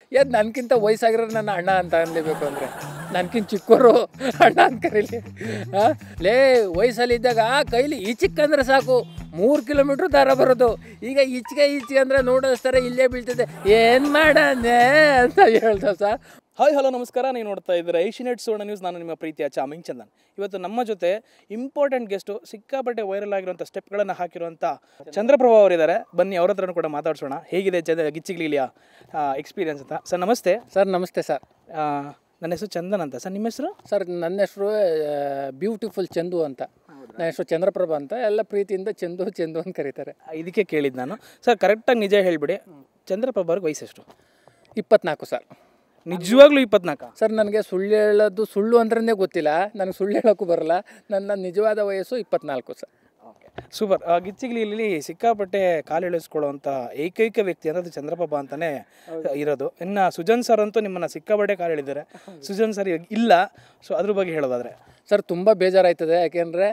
ಯಾರು ನನಗಿಂತ ವಯಸ್ಸಾಗಿರೋ ನನ್ನ ಅಣ್ಣ ಅಂತ ಅನ್ಲೇಬೇಕು ಅಂದರೆ ನನಗಿಂತ ಚಿಕ್ಕವರು ಅಣ್ಣ ಅಂತ ಕರೀಲಿ ಆ? ಲೇ ವಯಸ್ಸಲ್ಲಿದ್ದಾಗ ಕೈಲಿ ಈಚಿಕ್ಕಂದ್ರೆ ಸಾಕು ಮೂರು ಕಿಲೋಮೀಟ್ರ್ ದಾರ ಬರೋದು ಈಗ ಈಚೆಗೆ ಈಚೆಗೆ ಅಂದರೆ ನೋಡಿಸ್ತಾರೆ ಇಲ್ಲೇ ಬೀಳ್ತದೆ ಏನು ಮಾಡಂದೆ ಅಂತ ಹೇಳ್ದ ಸರ್ ಹಾಯ್ ಹಲೋ ನಮಸ್ಕಾರ ನೀವು ನೋಡ್ತಾ ಇದ್ದೀರಾ ಏಷ್ಯನೆಟ್ ಸುವರ್ಣ ನ್ಯೂಸ್ ನಾನು ನಿಮ್ಮ ಪ್ರೀತಿಯ ಚಾಮಿಂಗ್ ಚಂದನ್ ಇವತ್ತು ನಮ್ಮ ಜೊತೆ ಇಂಪಾರ್ಟೆಂಟ್ ಗೆಸ್ಟು ಸಿಕ್ಕಾಪಟ್ಟೆ ವೈರಲ್ ಆಗಿರುವಂಥ ಸ್ಟೆಪ್ಗಳನ್ನು ಹಾಕಿರುವಂಥ ಚಂದ್ರಪ್ರಭಾ ಅವರಿದ್ದಾರೆ ಬನ್ನಿ ಅವ್ರ ಹತ್ರನೂ ಕೂಡ ಮಾತಾಡ್ಸೋಣ ಹೇಗಿದೆ ಚಂದ ಗಿಚ್ಚಿಗ್ಲಿಲಿಯ ಎಕ್ಸ್ಪೀರಿಯನ್ಸ್ ಅಂತ ಸರ್ ನಮಸ್ತೆ ಸರ್ ನಮಸ್ತೆ ಸರ್ ಆ, ನನ್ನ ಹೆಸರು ಚಂದನ್ ಅಂತ ಸರ್ ನಿಮ್ಮ ಹೆಸರು ಸರ್ ನನ್ನ ಹೆಸರು ಬ್ಯೂಟಿಫುಲ್ ಚಂದು ಅಂತ ನನ್ನ ಹೆಸರು ಚಂದ್ರಪ್ರಭಾ ಅಂತ ಎಲ್ಲ ಪ್ರೀತಿಯಿಂದ ಚಂದು ಚಂದು ಅಂತ ಕರೀತಾರೆ ಇದಕ್ಕೆ ಕೇಳಿದ್ದು ನಾನು ಸರ್ ಕರೆಕ್ಟಾಗಿ ನಿಜ ಹೇಳಿಬಿಡಿ ಚಂದ್ರಪ್ರಭಾ ಅವ್ರಿಗೆ ವಯಸ್ಸೆಷ್ಟು ಇಪ್ಪತ್ನಾಲ್ಕು ಸರ್ ನಿಜವಾಗ್ಲೂ ಇಪ್ಪತ್ನಾಲ್ಕು ಸರ್ ನನಗೆ ಸುಳ್ಳು ಹೇಳೋದು ಸುಳ್ಳು ಅಂದ್ರೇ ಗೊತ್ತಿಲ್ಲ ನನಗೆ ಸುಳ್ಳು ಹೇಳೋಕ್ಕೂ ಬರಲ್ಲ ನನ್ನ ನಿಜವಾದ ವಯಸ್ಸು ಇಪ್ಪತ್ನಾಲ್ಕು ಸರ್ ಸೂಪರ್ ಗಿಚ್ಚಿಗ್ಲಿಲಿ ಸಿಕ್ಕಾಪಟ್ಟೆ ಕಾಲಿಳಿಸ್ಕೊಳ್ಳುವಂಥ ಏಕೈಕ ವ್ಯಕ್ತಿ ಅಂದ್ರೆ ಅದು ಚಂದ್ರಪ್ರಭಾ ಅಂತಾನೆ ಇರೋದು ಇನ್ನು ಸುಜನ್ ಸರ್ ಅಂತೂ ನಿಮ್ಮನ್ನ ಸಿಕ್ಕಾಪಟ್ಟೆ ಕಾಲಿಳಿದ್ದಾರೆ ಸುಜನ್ ಸರ್ ಇವಾಗ ಇಲ್ಲ ಸೊ ಅದ್ರ ಬಗ್ಗೆ ಹೇಳೋದಾದ್ರೆ ಸರ್ ತುಂಬ ಬೇಜಾರಾಯ್ತದೆ ಯಾಕೆಂದರೆ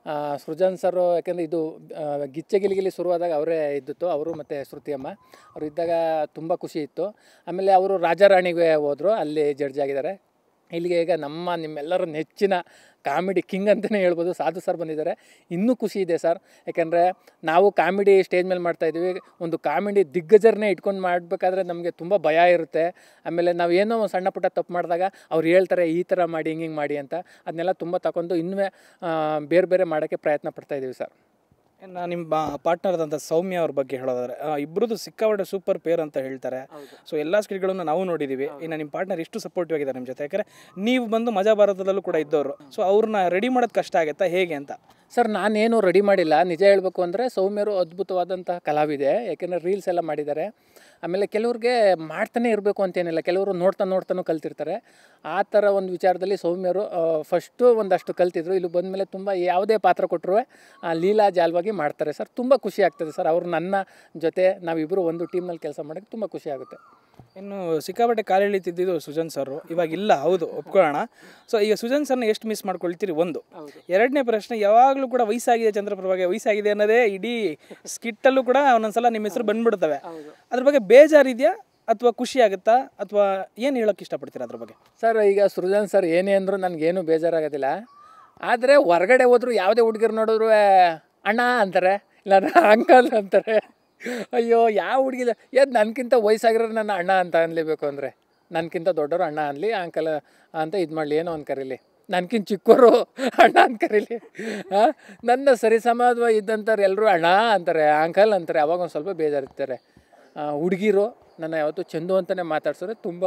ಸೃಜನ್ ಸರ್ ಯಾಕೆಂದರೆ ಇದು ಆ, ಗಿಚ್ಚೆ ಗಿಲಿಗಿಲಿ ಶುರುವಾದಾಗ ಅವರೇ ಇದ್ದಿತ್ತು ಅವರು ಮತ್ತು ಶ್ರುತಿಯಮ್ಮ ಅವ್ರು ಇದ್ದಾಗ ತುಂಬ ಖುಷಿ ಇತ್ತು ಆಮೇಲೆ ಅವರು ರಾಜಾರಾಣಿಗೆ ಹೋದರು ಅಲ್ಲಿ ಜಡ್ಜ್ ಆಗಿದ್ದಾರೆ ಇಲ್ಲಿಗೆ ಈಗ ನಮ್ಮ ನಿಮ್ಮೆಲ್ಲರ ನೆಚ್ಚಿನ ಕಾಮಿಡಿ ಕಿಂಗ್ ಅಂತಲೇ ಹೇಳ್ಬೋದು ಸಾಧು ಸರ್ ಬಂದಿದ್ದಾರೆ ಇನ್ನೂ ಖುಷಿ ಇದೆ ಸರ್ ಯಾಕೆಂದರೆ ನಾವು ಕಾಮಿಡಿ ಸ್ಟೇಜ್ ಮೇಲೆ ಮಾಡ್ತಾಯಿದ್ವಿ ಒಂದು ಕಾಮಿಡಿ ದಿಗ್ಗಜರನ್ನೇ ಇಟ್ಕೊಂಡು ಮಾಡಬೇಕಾದ್ರೆ ನಮಗೆ ತುಂಬ ಭಯ ಇರುತ್ತೆ ಆಮೇಲೆ ನಾವು ಏನೋ ಒಂದು ಸಣ್ಣ ಪುಟ್ಟ ತಪ್ಪು ಮಾಡಿದಾಗ ಅವ್ರು ಹೇಳ್ತಾರೆ ಈ ಥರ ಮಾಡಿ ಹಿಂಗೆ ಹಿಂಗೆ ಮಾಡಿ ಅಂತ ಅದನ್ನೆಲ್ಲ ತುಂಬ ತಗೊಂಡು ಇನ್ನೂ ಬೇರೆ ಬೇರೆ ಮಾಡೋಕ್ಕೆ ಪ್ರಯತ್ನ ಪಡ್ತಾಯಿದ್ದೀವಿ ಸರ್ ಇನ್ನು ನಿಮ್ಮ ಪಾರ್ಟ್ನರ್ ಆದಂಥ ಸೌಮ್ಯ ಅವ್ರ ಬಗ್ಗೆ ಹೇಳೋದಾದ್ರೆ ಆ, ಇಬ್ರದ್ದು ಸಿಕ್ಕಾಪಟ್ಟೆ ಸೂಪರ್ ಪೇರ್ ಅಂತ ಹೇಳ್ತಾರೆ ಸೊ ಎಲ್ಲ ಸ್ಕಿಲ್ಗಳನ್ನು ನಾವು ನೋಡಿದ್ದೀವಿ ಇನ್ನು ನಿಮ್ಮ ಪಾರ್ಟ್ನರ್ ಎಷ್ಟು ಸಪೋರ್ಟಿವ್ ಆಗಿದ್ದಾರೆ ನಿಮ್ಮ ಜೊತೆ ಯಾಕಂದರೆ ನೀವು ಬಂದು ಮಜಾ ಭಾರತದಲ್ಲೂ ಕೂಡ ಇದ್ದವರು ಸೊ ಅವ್ರನ್ನ ರೆಡಿ ಮಾಡೋದು ಕಷ್ಟ ಆಗುತ್ತಾ ಹೇಗೆ ಅಂತ ಸರ್ ನಾನೇನು ರೆಡಿ ಮಾಡಿಲ್ಲ ನಿಜ ಹೇಳಬೇಕು ಅಂದರೆ ಸೌಮ್ಯರು ಅದ್ಭುತವಾದಂತಹ ಕಲಾವಿದೆ ಯಾಕೆಂದರೆ ರೀಲ್ಸ್ ಎಲ್ಲ ಮಾಡಿದ್ದಾರೆ ಆಮೇಲೆ ಕೆಲವ್ರಿಗೆ ಮಾಡ್ತಾನೆ ಇರಬೇಕು ಅಂತೇನಿಲ್ಲ ಕೆಲವರು ನೋಡ್ತಾ ನೋಡ್ತಾನೂ ಕಲ್ತಿರ್ತಾರೆ ಆ ಥರ ಒಂದು ವಿಚಾರದಲ್ಲಿ ಸೌಮ್ಯರು ಫಸ್ಟು ಒಂದಷ್ಟು ಕಲ್ತಿದ್ರು ಇಲ್ಲಿ ಬಂದಮೇಲೆ ತುಂಬ ಯಾವುದೇ ಪಾತ್ರ ಕೊಟ್ಟರು ಲೀಲಾ ಜಾಲವಾಗಿ ಮಾಡ್ತಾರೆ ಸರ್ ತುಂಬ ಖುಷಿ ಆಗ್ತದೆ ಸರ್ ಅವರು ನನ್ನ ಜೊತೆ ನಾವಿಬ್ಬರು ಒಂದು ಟೀಮ್ನಲ್ಲಿ ಕೆಲಸ ಮಾಡೋಕ್ಕೆ ತುಂಬ ಖುಷಿ ಆಗುತ್ತೆ ಇನ್ನು ಸಿಕ್ಕಾಪಟ್ಟೆ ಕಾಲೆಳಿತಿದ್ದು ಸುಜನ್ ಸರ್ ಇವಾಗ ಇಲ್ಲ ಹೌದು ಒಪ್ಕೊಳ್ಳೋಣ ಸೊ ಈಗ ಸುಜನ್ ಸರ್ನ ಎಷ್ಟು ಮಿಸ್ ಮಾಡ್ಕೊಳ್ತೀರಿ ಒಂದು ಎರಡನೇ ಪ್ರಶ್ನೆ ಯಾವಾಗಲೂ ಕೂಡ ವಯಸ್ಸಾಗಿದೆ ಚಂದ್ರಪ್ರಭಾಗೆ ವಯಸ್ಸಾಗಿದೆ ಅನ್ನೋದೇ ಇಡೀ ಸ್ಕಿಟ್ಟಲ್ಲೂ ಕೂಡ ಒಂದೊಂದ್ಸಲ ನಿಮ್ಮ ಹೆಸರು ಬಂದ್ಬಿಡ್ತವೆ ಅದ್ರ ಬಗ್ಗೆ ಬೇಜಾರಿದೆಯಾ ಅಥವಾ ಖುಷಿ ಆಗುತ್ತಾ ಅಥವಾ ಏನು ಹೇಳೋಕೆ ಇಷ್ಟಪಡ್ತೀರಾ ಅದ್ರ ಬಗ್ಗೆ ಸರ್ ಈಗ ಸೃಜನ್ ಸರ್ ಏನೇ ಅಂದರೂ ನನಗೇನು ಬೇಜಾರಾಗೋದಿಲ್ಲ ಆದರೆ ಹೊರಗಡೆ ಹೋದ್ರು ಯಾವುದೇ ಹುಡುಗಿರು ನೋಡಿದ್ರು ಅಣ್ಣ ಅಂತಾರೆ ಇಲ್ಲಾಂದ್ರೆ ಅಂಕಲ್ ಅಂತಾರೆ ಅಯ್ಯೋ ಯಾವ ಹುಡುಗಿಲ್ಲ ಏದು ನನಗಿಂತ ವಯಸ್ಸಾಗಿರೋ ನನ್ನ ಅಣ್ಣ ಅಂತ ಅನ್ಲೇಬೇಕು ಅಂದರೆ ನನಗಿಂತ ದೊಡ್ಡವರು ಅಣ್ಣ ಅನ್ಲಿ ಅಂಕಲ್ ಅಂತ ಇದು ಮಾಡಲಿ ಏನೋ ಒಂದು ಕರೀಲಿ ನನಗಿಂತ ಚಿಕ್ಕವರು ಅಣ್ಣ ಅಂತ ಕರೀಲಿ ಆ? ನನ್ನ ಸರಿಸಮಾದ ಇದ್ದಂಥವ್ರು ಎಲ್ಲರೂ ಅಣ್ಣ ಅಂತಾರೆ ಅಂಕಲ್ ಅಂತಾರೆ ಅವಾಗ ಒಂದು ಸ್ವಲ್ಪ ಬೇಜಾರಿರ್ತಾರೆ ಹುಡುಗಿರು ನನ್ನ ಯಾವತ್ತೂ ಚಂದು ಅಂತಲೇ ಮಾತಾಡ್ಸಿದ್ರೆ ತುಂಬ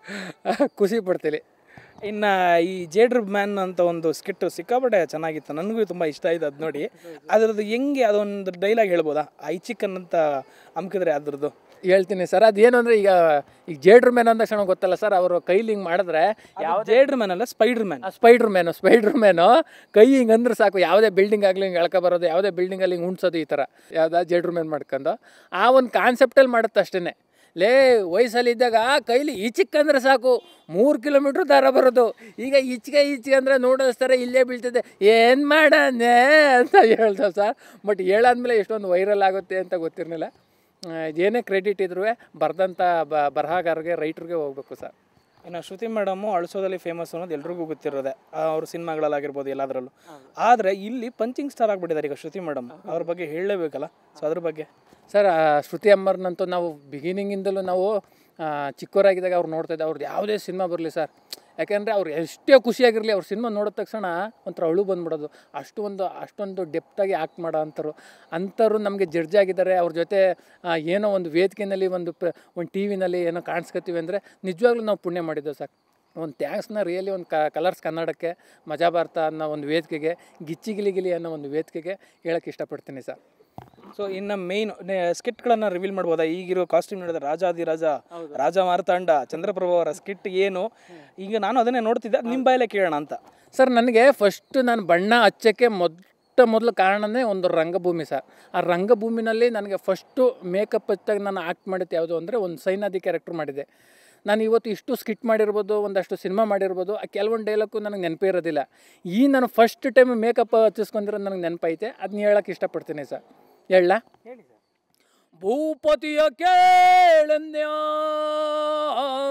ಖುಷಿ ಪಡ್ತೀನಿ ಇನ್ನು ಈ ಜೇಡ್ರ್ ಮ್ಯಾನ್ ಅಂತ ಒಂದು ಸ್ಕಿಟ್ ಸಿಕ್ಕಾಪಟ್ಟೆ ಚೆನ್ನಾಗಿತ್ತು ನನಗೂ ತುಂಬ ಇಷ್ಟ ಆಯ್ತು ಅದು ನೋಡಿ ಅದ್ರದ್ದು ಹೆಂಗೆ ಅದೊಂದು ಡೈಲಾಗ್ ಹೇಳ್ಬೋದಾ ಐ ಚಿಕನ್ ಅಂತ ಅಮ್ಕಿದ್ರೆ ಅದ್ರದ್ದು ಹೇಳ್ತೀನಿ ಸರ್ ಅದೇನು ಅಂದರೆ ಈಗ ಈಗ ಜೇಡ್ರ್ ಮ್ಯಾನ್ ಅಂದ ತಕ್ಷಣ ಗೊತ್ತಲ್ಲ ಸರ್ ಅವರು ಕೈಲಿ ಹಿಂಗೆ ಮಾಡಿದ್ರೆ ಯಾವ ಜೇಡ್ರ್ ಮ್ಯಾನ್ ಅಲ್ಲ spider man spider man spider man ಕೈ ಹಿಂಗೆ ಅಂದ್ರೆ ಸಾಕು ಯಾವುದೇ ಬಿಲ್ಡಿಂಗ್ ಆಗಲಿ ಹಿಂಗೆ ಎಳ್ಕೊ ಬರೋದು ಯಾವುದೇ ಬಿಲ್ಡಿಂಗಲ್ಲಿ ಹಿಂಗೆ ಉಣ್ಸೋದು ಈ ಥರ ಯಾವುದಾ ಜೇಡ್ರ್ ಮ್ಯಾನ್ ಮಾಡ್ಕೊಂಡು ಆ ಒಂದು ಕಾನ್ಸೆಪ್ಟಲ್ಲಿ ಮಾಡುತ್ತೆ ಅಷ್ಟೇ ಲೇ ವಯಸ್ಸಲ್ಲಿದ್ದಾಗ ಕೈಲಿ ಈಚಿಕ್ಕಂದ್ರೆ ಸಾಕು ಮೂರು ಕಿಲೋಮೀಟ್ರ್ ದಾರ ಬರೋದು ಈಗ ಈಚೆಗೆ ಈಚೆಗೆ ಅಂದರೆ ನೋಡಿಸ್ತಾರೆ ಇಲ್ಲೇ ಬೀಳ್ತದೆ ಏನು ಮಾಡಂದೆ ಅಂತ ಹೇಳ್ದ ಸರ್ ಬಟ್ ಹೇಳಾದ್ಮೇಲೆ ಎಷ್ಟೊಂದು ವೈರಲ್ ಆಗುತ್ತೆ ಅಂತ ಗೊತ್ತಿರಲಿಲ್ಲ ಏನೇ ಕ್ರೆಡಿಟ್ ಇದ್ರೂ ಬರ್ದಂಥ ಬ ಬರಹಗಾರರಿಗೆ ರೈಟ್ರಿಗೆ ಹೋಗ್ಬೇಕು ಸರ್ ಇನ್ನು ಶ್ರುತಿ ಮೇಡಮು ಅಳಿಸೋದಲ್ಲಿ ಫೇಮಸ್ ಅನ್ನೋದು ಎಲ್ರಿಗೂ ಗೊತ್ತಿರೋದೆ ಅವ್ರ ಸಿನಿಮಾಗಳಾಗಿರ್ಬೋದು ಎಲ್ಲದರಲ್ಲೂ ಆದರೆ ಇಲ್ಲಿ ಪಂಚಿಂಗ್ ಸ್ಟಾರ್ ಆಗಿಬಿಟ್ಟಿದ್ದಾರೆ ಈಗ ಶ್ರುತಿ ಮೇಡಮ್ ಅವ್ರ ಬಗ್ಗೆ ಹೇಳಲೇಬೇಕಲ್ಲ ಸೊ ಅದ್ರ ಬಗ್ಗೆ ಸರ್ ಆ, ಶ್ರುತಿ ಅಮ್ಮರ್ನಂತೂ ನಾವು ಬಿಗಿನಿಂಗಿಂದಲೂ ನಾವು ಆ, ಚಿಕ್ಕವರಾಗಿದ್ದಾಗ ಅವ್ರು ನೋಡ್ತಾ ಇದ್ದೆ ಅವ್ರದ್ದು ಯಾವುದೇ ಸಿನಿಮಾ ಬರಲಿ ಸರ್ ಯಾಕೆಂದರೆ ಅವ್ರು ಎಷ್ಟೇ ಖುಷಿಯಾಗಿರಲಿ ಅವ್ರ ಸಿನಿಮಾ ನೋಡಿದ ತಕ್ಷಣ ಒಂಥರ ಅಳು ಬಂದ್ಬಿಡೋದು ಅಷ್ಟು ಒಂದು ಅಷ್ಟೊಂದು ಡೆಪ್ತಾಗಿ ಆ್ಯಕ್ಟ್ ಮಾಡೋ ಅಂಥವ್ರು ಅಂಥವ್ರು ನಮಗೆ ಜಡ್ಜ್ ಆಗಿದ್ದಾರೆ ಅವ್ರ ಜೊತೆ ಆ, ಏನೋ ಒಂದು ವೇದಿಕೆಯಲ್ಲಿ ಒಂದು ಪ್ರ ಒಂದು ಟಿ ವಿನಲ್ಲಿ ಏನೋ ಕಾಣಿಸ್ಕೊತೀವಿ ಅಂದರೆ ನಿಜವಾಗ್ಲೂ ನಾವು ಪುಣ್ಯ ಮಾಡಿದ್ದೆವು ಸರ್ ಒಂದು ಥ್ಯಾಂಕ್ಸ್ನ ರಿಯಲಿ ಒಂದು ಕ ಕಲರ್ಸ್ ಕನ್ನಡಕ್ಕೆ ಮಜಾ ಭಾರತ ಅನ್ನೋ ಒಂದು ವೇದಿಕೆಗೆ ಗಿಚ್ಚಿ ಗಿಲಿ ಗಿಲಿ ಅನ್ನೋ ಒಂದು ವೇದಿಕೆಗೆ ಹೇಳೋಕ್ಕೆ ಇಷ್ಟಪಡ್ತೀನಿ ಸರ್ ಸೊ ಇನ್ನು ಮೇಯ್ನ್ ಸ್ಕಿಟ್ಗಳನ್ನು ರಿವೀಲ್ ಮಾಡ್ಬೋದಾ ಈಗಿರೋ ಕಾಸ್ಟ್ಯೂಮ್ ನೋಡಿದ್ರೆ ರಾಜಾದಿರಾಜ ರಾಜ ಮಾರ್ತಾಂಡ ಚಂದ್ರಪ್ರಭು ಅವರ ಸ್ಕಿಟ್ ಏನು ಈಗ ನಾನು ಅದನ್ನೇ ನೋಡ್ತಿದ್ದೆ ಅದ್ ನಿಮ್ಮ ಬಾಯಲ್ಲೇ ಕೇಳೋಣ ಅಂತ ಸರ್ ನನಗೆ ಫಸ್ಟ್ ನಾನು ಬಣ್ಣ ಹಚ್ಚೋಕ್ಕೆ ಮೊಟ್ಟ ಮೊದಲು ಕಾರಣನೇ ಒಂದು ರಂಗಭೂಮಿ ಸರ್ ಆ ರಂಗಭೂಮಿನಲ್ಲಿ ನನಗೆ ಫಸ್ಟು ಮೇಕಪ್ ಹಚ್ಚಾಗ ನಾನು ಆ್ಯಕ್ಟ್ ಮಾಡಿದ್ದು ಯಾವುದು ಅಂದರೆ ಒಂದು ಸೈನಾದಿ ಕ್ಯಾರೆಕ್ಟರ್ ಮಾಡಿದೆ ನಾನು ಇವತ್ತು ಇಷ್ಟು ಸ್ಕಿಟ್ ಮಾಡಿರ್ಬೋದು ಒಂದಷ್ಟು ಸಿನಿಮಾ ಮಾಡಿರ್ಬೋದು ಆ ಕೆಲವೊಂದು ಡೈಲಾಗು ನನಗೆ ನೆನಪೇ ಇರೋದಿಲ್ಲ ಈ ನಾನು ಫಸ್ಟ್ ಟೈಮ್ ಮೇಕಪ್ ಹಚ್ಚಿಸ್ಕೊಂಡಿರೋದು ನನಗೆ ನೆನಪೈತೆ ಅದನ್ನ ಹೇಳೋಕ್ಕೆ ಇಷ್ಟಪಡ್ತೀನಿ ಸರ್ ಹೇಳ ಭೂಪತಿಯ ಕೇಳನ್ಯ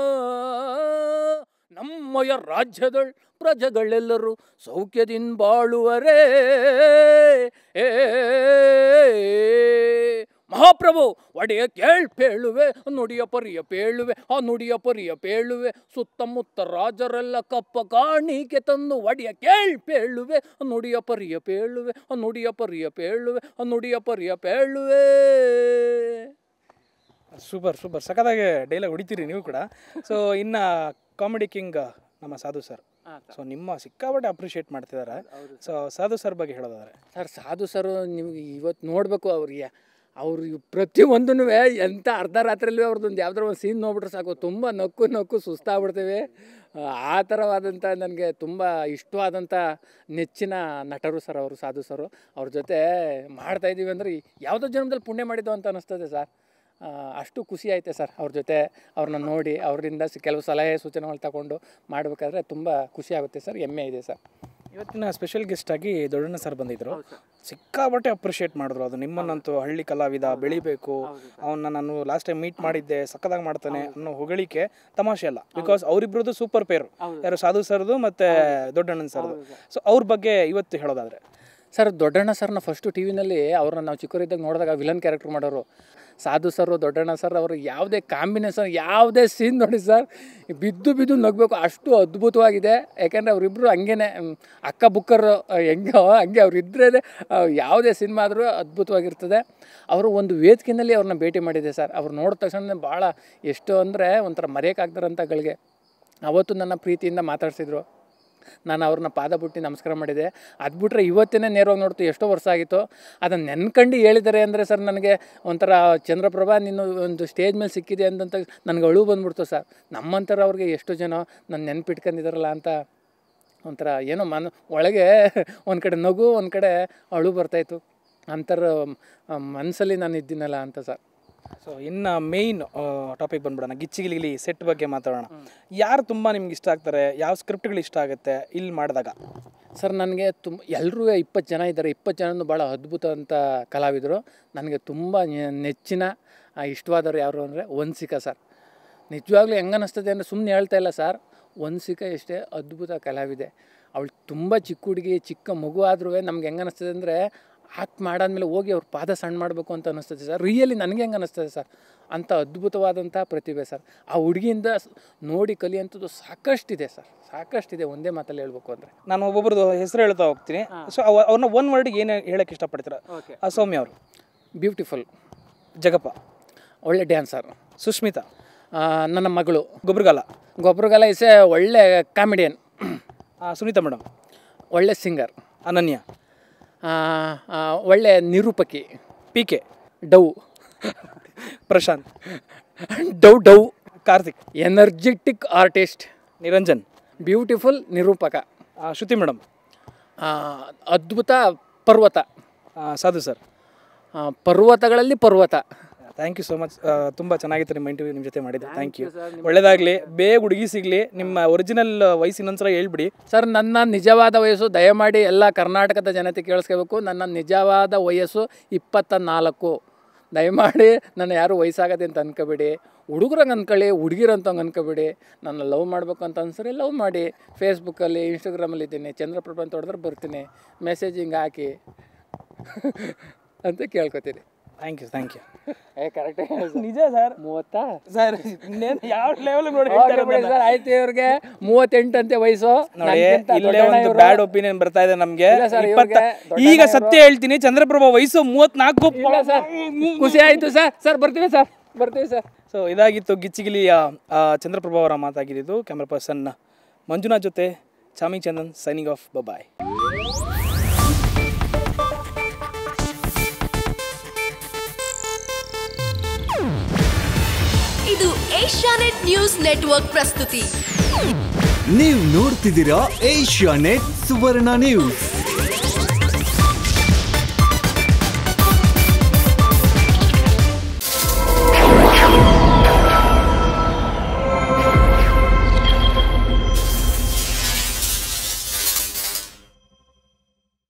ನಮ್ಮಯ ರಾಜ್ಯದಳ್ ಪ್ರಜೆಗಳೆಲ್ಲರೂ ಸೌಖ್ಯದಿಂದ ಬಾಳುವರೇ ಏ ಮಹಾಪ್ರಭು ಒಡೆಯ ಕೇಳ್ ಪೇಳುವೆ ನುಡಿಯ ಪರಿಯ ಪೇಳುವೆ ಆ ನುಡಿಯ ಪರಿಯ ಪೇಳುವೆ ಸುತ್ತಮುತ್ತ ರಾಜರೆಲ್ಲ ಕಪ್ಪ ಕಾಣಿಕೆ ತಂದು ಒಡೆಯ ಕೇಳ್ ಪೇಳುವೆ ನುಡಿಯ ಪರಿಯ ಪೇಳುವೆ ಆ ನುಡಿಯ ಪರಿಯ ಪೇಳುವೆ ಆ ನುಡಿಯ ಪರಿಯ ಪೇಳುವೆ ಸೂಪರ್ ಸೂಪರ್ ಸಖತ್ತಾಗಿ ಡೈಲಾಗ್ ಹೊಡಿತೀರಿ ನೀವು ಕೂಡ ಸೊ ಇನ್ನು ಕಾಮಿಡಿ ಕಿಂಗ್ ನಮ್ಮ ಸಾಧು ಸರ್ ಸೊ ನಿಮ್ಮ ಸಿಕ್ಕಾಪಟ್ಟೆ ಅಪ್ರಿಷಿಯೇಟ್ ಮಾಡ್ತಿದ್ದಾರೆ ಸೊ ಸಾಧು ಸರ್ ಬಗ್ಗೆ ಹೇಳೋದಾದ್ರೆ ಸರ್ ಸಾಧು ಸರ್ ನಿಮ್ಗೆ ಇವತ್ತು ನೋಡಬೇಕು ಅವ್ರಿಗೆ ಅವ್ರು ಪ್ರತಿಯೊಂದೂ ಎಂಥ ಅರ್ಧ ರಾತ್ರಿಯಲ್ಲಿ ಅವ್ರದ್ದೊಂದು ಯಾವ್ದಾರ ಒಂದು ಸೀನ್ ನೋಡ್ಬಿಟ್ರೆ ಸಾಕು ತುಂಬ ನಕ್ಕು ನಕ್ಕು ಸುಸ್ತಾಗ್ಬಿಡ್ತೀವಿ ಆ ಥರವಾದಂಥ ನನಗೆ ತುಂಬ ಇಷ್ಟವಾದಂಥ ನೆಚ್ಚಿನ ನಟರು ಸರ್ ಅವರು ಸಾಧು ಸರು ಅವ್ರ ಜೊತೆ ಮಾಡ್ತಾಯಿದ್ದೀವಿ ಅಂದರೆ ಯಾವುದೋ ಜನ್ಮದಲ್ಲಿ ಪುಣ್ಯ ಮಾಡಿದ್ದು ಅಂತ ಅನ್ನಿಸ್ತದೆ ಸರ್ ಆ, ಅಷ್ಟು ಖುಷಿ ಐತೆ ಸರ್ ಅವ್ರ ಜೊತೆ ಅವ್ರನ್ನ ನೋಡಿ ಅವರಿಂದ ಕೆಲವು ಸಲಹೆ ಸೂಚನೆಗಳು ತಗೊಂಡು ಮಾಡಬೇಕಾದ್ರೆ ತುಂಬ ಖುಷಿ ಆಗುತ್ತೆ ಸರ್ ಹೆಮ್ಮೆ ಇದೆ ಸರ್ ಇವತ್ತಿನ ಸ್ಪೆಷಲ್ ಗೆಸ್ಟ್ ಆಗಿ ದೊಡ್ಡಣ್ಣ ಸರ್ ಬಂದಿದ್ರು ಸಿಕ್ಕಾಪಟ್ಟೆ ಅಪ್ರಿಷಿಯೇಟ್ ಮಾಡಿದ್ರು ಅದು ನಿಮ್ಮನ್ನಂತೂ ಹಳ್ಳಿ ಕಲಾವಿದ ಬೆಳಿಬೇಕು ಅವನ್ನ ನಾನು ಲಾಸ್ಟ್ ಟೈಮ್ ಮೀಟ್ ಮಾಡಿದ್ದೆ ಸಕ್ಕದಾಗಿ ಮಾಡ್ತಾನೆ ಅನ್ನೋ ಹೊಗಳಿಕೆ ತಮಾಷೆ ಅಲ್ಲ ಬಿಕಾಸ್ ಅವರಿಬ್ರದ್ದು ಸೂಪರ್ ಪೇರು ಯಾರು ಸಾಧು ಸರ್ದು ಮತ್ತೆ ದೊಡ್ಡಣ್ಣನ ಸರ್ದು ಸೊ ಅವ್ರ ಬಗ್ಗೆ ಇವತ್ತು ಹೇಳೋದಾದ್ರೆ ಸರ್ ದೊಡ್ಡಣ್ಣ ಸರ್ನ ಫಸ್ಟು ಟಿ ವಿನಲ್ಲಿ ಅವ್ರನ್ನ ನಾವು ಚಿಕ್ಕವರಿದ್ದಾಗ ನೋಡಿದಾಗ ವಿಲನ್ ಕ್ಯಾರೆಕ್ಟರ್ ಮಾಡೋರು ಸಾಧು ಸರ್ ದೊಡ್ಡಣ್ಣ ಸರ್ ಅವರು ಯಾವುದೇ ಕಾಂಬಿನೇಷನ್ ಯಾವುದೇ ಸೀನ್ ನೋಡಿ ಸರ್ ಬಿದ್ದು ಬಿದ್ದು ನಗಬೇಕು ಅಷ್ಟು ಅದ್ಭುತವಾಗಿದೆ ಯಾಕೆಂದರೆ ಅವರಿಬ್ಬರು ಹಂಗೇನೆ ಮ್, ಅಕ್ಕ ಬುಕ್ಕರು ಹೆಂಗೆ ಹಂಗೆ ಅವ್ರು ಇದ್ರೇ ಯಾವುದೇ ಸಿನಿಮಾ ಆದರೂ ಅದ್ಭುತವಾಗಿರ್ತದೆ ಅವರು ಒಂದು ವೇದಿಕೆಯಲ್ಲಿ ಅವ್ರನ್ನ ಭೇಟಿ ಮಾಡಿದೆ ಸರ್ ಅವ್ರು ನೋಡಿದ ತಕ್ಷಣ ಭಾಳ ಎಷ್ಟು ಅಂದರೆ ಒಂಥರ ಮರೆಯೋಕ್ಕಾಗ್ದಾರಂಥಗಳಿಗೆ ಅವತ್ತು ನನ್ನ ಪ್ರೀತಿಯಿಂದ ಮಾತಾಡಿಸಿದ್ರು ನಾನು ಅವ್ರನ್ನ ಪಾದ ಬಿಟ್ಟು ನಮಸ್ಕಾರ ಮಾಡಿದೆ ಅದು ಬಿಟ್ರೆ ಇವತ್ತೇ ನೇರವಾಗಿ ನೋಡ್ತು ಎಷ್ಟೋ ವರ್ಷ ಆಗಿತ್ತು ಅದನ್ನು ನೆನ್ಕಂಡು ಹೇಳಿದ್ದಾರೆ ಅಂದರೆ ಸರ್ ನನಗೆ ಒಂಥರ ಚಂದ್ರಪ್ರಭಾ ನೀನು ಒಂದು ಸ್ಟೇಜ್ ಮೇಲೆ ಸಿಕ್ಕಿದೆ ಅಂತಂತ ನನಗೆ ಅಳು ಬಂದ್ಬಿಡ್ತು ಸರ್ ನಮ್ಮಂಥರ ಅವ್ರಿಗೆ ಎಷ್ಟು ಜನ ನನ್ನ ನೆನ್ಪಿಟ್ಕೊಂಡಿದ್ದಾರಲ್ಲ ಅಂತ ಒಂಥರ ಏನೋ ಮನ ಒಳಗೆ ಒಂದು ಕಡೆ ನಗು ಒಂದು ಕಡೆ ಅಳು ಬರ್ತಾಯಿತ್ತು ಅಂಥರ ಮನಸ್ಸಲ್ಲಿ ನಾನು ಇದ್ದೀನಲ್ಲ ಅಂತ ಸರ್ ಸೊ ಇನ್ನು ಮೇಯ್ನ್ ಟಾಪಿಕ್ ಬಂದ್ಬಿಡೋಣ ಗಿಚ್ಚಿಗಿಲಿ ಸೆಟ್ ಬಗ್ಗೆ ಮಾತಾಡೋಣ ಯಾರು ತುಂಬ ನಿಮ್ಗೆ ಇಷ್ಟ ಆಗ್ತಾರೆ ಯಾವ ಸ್ಕ್ರಿಪ್ಟ್ಗಳು ಇಷ್ಟ ಆಗುತ್ತೆ ಇಲ್ಲಿ ಮಾಡಿದಾಗ ಸರ್ ನನಗೆ ತುಂಬ ಎಲ್ಲರೂ ಇಪ್ಪತ್ತು ಜನ ಇದ್ದಾರೆ ಇಪ್ಪತ್ತು ಜನನೂ ಭಾಳ ಅದ್ಭುತ ಅಂತ ಕಲಾವಿದರು ನನಗೆ ತುಂಬ ನೆ- ನೆಚ್ಚಿನ ಆ, ಇಷ್ಟವಾದವರು ಯಾರು ಅಂದರೆ ವಂಸಿಕ ಸರ್ ನಿಜವಾಗ್ಲೂ ಹೆಂಗೆ ಅನ್ನಿಸ್ತದೆ ಅಂದರೆ ಸುಮ್ಮನೆ ಹೇಳ್ತಾ ಇಲ್ಲ ಸರ್ ವಂಸಿಕ ಎಷ್ಟೇ ಅದ್ಭುತ ಕಲಾವಿದೆ ಅವಳು ತುಂಬ ಚಿಕ್ಕ ಹುಡುಗಿ ಚಿಕ್ಕ ಮಗು ಆದ್ರೂ ನಮ್ಗೆ ಹೆಂಗೆ ಅನ್ನಿಸ್ತದೆ ಅಂದರೆ ಆಕ್ಟ್ ಮಾಡಾದ್ಮೇಲೆ ಹೋಗಿ ಅವ್ರ ಪಾದ ಸಣ್ಣ ಮಾಡಬೇಕು ಅಂತ ಅನ್ನಿಸ್ತದೆ ಸರ್ ರಿಯಲಿ ನನಗೆ ಹೆಂಗೆ ಅನ್ನಿಸ್ತದೆ ಸರ್ ಅಂಥ ಅದ್ಭುತವಾದಂಥ ಪ್ರತಿಭೆ ಸರ್ ಆ ಹುಡುಗಿಯಿಂದ ಸ್- ನೋಡಿ ಕಲಿಯುವಂಥದ್ದು ಸಾಕಷ್ಟಿದೆ ಸರ್ ಸಾಕಷ್ಟಿದೆ ಒಂದೇ ಮಾತಲ್ಲಿ ಹೇಳ್ಬೇಕು ಅಂದರೆ ನಾನು ಒಬ್ಬೊಬ್ರದ್ದು ಹೆಸರು ಹೇಳ್ತಾ ಹೋಗ್ತೀನಿ ಸೊ ಅವ್ರನ್ನ ಒನ್ ವರ್ಡ್ಗೆ ಏನು ಹೇಳಕ್ಕೆ ಇಷ್ಟಪಡ್ತೀರಾ ಓಕೆ ಆ ಸೌಮ್ಯ ಅವರು ಬ್ಯೂಟಿಫುಲ್ ಜಗಪ್ಪ ಒಳ್ಳೆ ಡ್ಯಾನ್ಸರ್ ಸುಷ್ಮಿತಾ ನನ್ನ ಮಗಳು ಗೊಬ್ಬರಗಾಲ ಗೊಬ್ಬರಗಾಲ ಇಸೆ ಒಳ್ಳೆ ಕಾಮಿಡಿಯನ್ ಸುನೀತಾ ಮೇಡಮ್ ಒಳ್ಳೆ ಸಿಂಗರ್ ಅನನ್ಯ ಒಳ್ಳೆ ನಿರೂಪಕಿ ಪಿ ಕೆ ಡೌ ಪ್ರಶಾಂತ್ ಡೌ ಡೌ Karthik energetic artist Niranjan beautiful ನಿರೂಪಕ ಆ, ಶ್ರುತಿ ಮೇಡಮ್ ಆ, ಅದ್ಭುತ ಪರ್ವತ ಸಾಧು ಸರ್ ಆ, ಪರ್ವತಗಳಲ್ಲಿ ಪರ್ವತ ಥ್ಯಾಂಕ್ ಯು ಸೊ ಮಚ್ ತುಂಬ ಚೆನ್ನಾಗಿತ್ತು ನಿಮ್ಮ ಇಂಟರ್ವ್ಯೂ ನಿಮ್ಮ ಜೊತೆ ಮಾಡಿದ್ದೆ ಥ್ಯಾಂಕ್ ಯು ಒಳ್ಳೇದಾಗಲಿ ಬೇಗ ಹುಡುಗಿ ಸಿಗಲಿ ನಿಮ್ಮ ಒರಿಜಿನಲ್ ವಯಸ್ಸು ಇನ್ನೊಂದ್ಸಲ ಹೇಳ್ಬಿಡಿ ಸರ್ ನನ್ನ ನಿಜವಾದ ವಯಸ್ಸು ದಯಮಾಡಿ ಎಲ್ಲ ಕರ್ನಾಟಕದ ಜನತೆ ಕೇಳಿಸ್ಕೋಬೇಕು ನನ್ನ ನಿಜವಾದ ವಯಸ್ಸು ಇಪ್ಪತ್ತ ನಾಲ್ಕು ದಯಮಾಡಿ ನನ್ನ ಯಾರು ವಯಸ್ಸಾಗದೆ ಅಂತ ಅನ್ಕೋಬೇಡಿ ಹುಡುಗರಂಗೆ ಅನ್ಕೊಳ್ಳಿ ಹುಡುಗಿರಂತ ಅನ್ಕೋಬೇಡಿ ನನ್ನ ಲವ್ ಮಾಡಬೇಕು ಅಂತ ಅನ್ಸರಿ ಲವ್ ಮಾಡಿ ಫೇಸ್ಬುಕ್ಕಲ್ಲಿ ಇನ್ಸ್ಟಾಗ್ರಾಮಲ್ಲಿ ಇದ್ದೀನಿ ಚಂದ್ರಪ್ರಭ ಅಂತ ಹೊಡೆದ್ರೆ ಬರ್ತೀನಿ ಮೆಸೇಜಿಂಗ್ ಹಾಕಿ ಅಂತ ಕೇಳ್ಕೊತೀನಿ ಥ್ಯಾಂಕ್ ಯು ಥ್ಯಾಂಕ್ ಯು ಏ ಕರೆಕ್ಟ್ ನಿಜ ಸರ್ ಮೂವತ್ತಾ ಸರ್ ಯಾವ ಲೆವೆಲ್ ನೋಡಿ ಓಕೆ ಬಿಡಿ ಸರ್ ಆಯ್ತು ಇವ್ರಿಗೆ ಮೂವತ್ತೆಂಟಂತೆ ವಯಸ್ಸು ನೋಡಿ ನನ್ಗಿಂತ ಇಲ್ಲೇ ದೊಡ್ಡಣ್ಣ ಒಂದು ಇವ್ರು. ಬ್ಯಾಡ್ ಒಪಿನಿಯನ್ ಬರ್ತಾ ಇದೆ ನಮ್ಗೆ ಇಲ್ಲ sir, ಇಪ್ಪತ್ತ ಇವ್ರಿಗೆ ಈಗ ಸತ್ಯ ಹೇಳ್ತೀನಿ ಚಂದ್ರಪ್ರಭಾ ವಯಸ್ಸು ಮೂವತ್ನಾಲ್ಕು ಇಲ್ಲ ಸರ್ ಖುಷಿ ಆಯ್ತು ಸರ್ ಸರ್ ಬರ್ತೀವಿ ಸರ್ ಬರ್ತೀವಿ ಸರ್ ಸೊ ಇದಾಗಿತ್ತು ಗಿಚ್ಚಿಗಿಲಿಯ ಆ, ಚಂದ್ರಪ್ರಭಾ ಅವರ ಮಾತಾಗಿದ್ದು ಕ್ಯಾಮ್ರಾ ಪರ್ಸನ್ ಮಂಜುನಾಥ್ ಜೊತೆ Chami Chandan signing off bye ಇದು ಏಷ್ಯಾನೆಟ್ ನ್ಯೂಸ್ ನೆಟ್ವರ್ಕ್ ಪ್ರಸ್ತುತಿ ನೀವು ನೋಡ್ತಿದ್ದೀರಾ ಏಷ್ಯಾ ನೆಟ್ ಸುವರ್ಣ ನ್ಯೂಸ್